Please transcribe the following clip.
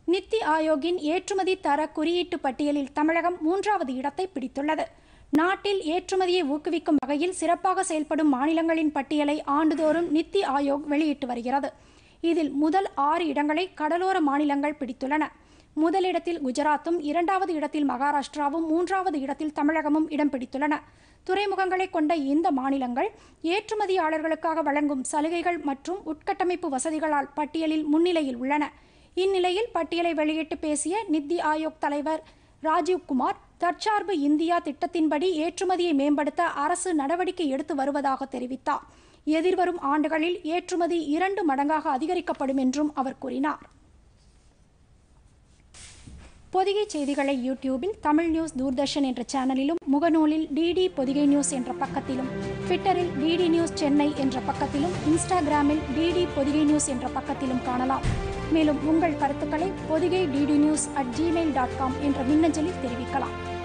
நித்தி ஆயோக்கின் ஏற்றுமதி தர குறியீட்டு பட்டியலில் தமிழகம் மூன்றாவது இடத்தை பிடித்துள்ளது நாட்டில் ஏற்றுமதியை ஊக்குவிக்கும் வகையில் சிறப்பாக செயல்படும் மாநிலங்களின் பட்டியலை ஆண்டுதோறும் நித்தி ஆயோக் வெளியிட்டு வருகிறது இதில் முதல் ஆறு இடங்களை கடலோர மாநிலங்கள் பிடித்துள்ளன முதலிடத்தில் குஜராத்தும் இரண்டாவது இடத்தில் மகாராஷ்டிராவும் மூன்றாவது இடத்தில் தமிழகமும் இடம் பிடித்துள்ளன துறைமுகங்களை கொண்ட இந்த மாநிலங்கள் ஏற்றுமதியாளர்களுக்காக வழங்கும் சலுகைகள் மற்றும் உட்கட்டமைப்பு வசதிகளால் பட்டியலில் முன்னிலையில் உள்ளன இந்நிலையில் பட்டியலை வெளியிட்டு பேசிய நித்தி ஆயோக் தலைவர் ராஜீவ் குமார் தற்சார்பு இந்தியா திட்டத்தின்படி ஏற்றுமதியை மேம்படுத்த அரசு நடவடிக்கை எடுத்து வருவதாக தெரிவித்தார் எதிர்வரும் ஆண்டுகளில் ஏற்றுமதி இரண்டு மடங்காக அதிகரிக்கப்படும் என்றும் அவர் கூறினார் பொதிகை செய்திகளை யூடியூபில் தமிழ் நியூஸ் தூர்தர்ஷன் என்ற சேனலிலும் முகநூலில் டிடி பொதிகை நியூஸ் என்ற பக்கத்திலும் ட்விட்டரில் டிடி நியூஸ் சென்னை என்ற பக்கத்திலும் இன்ஸ்டாகிராமில் டிடி பொதிகை நியூஸ் என்ற பக்கத்திலும் காணலாம் மேலும் உங்கள் கருத்துக்களை Pothigai DD news at Gmail dot com என்ற மின்னஞ்சலில் தெரிவிக்கலாம்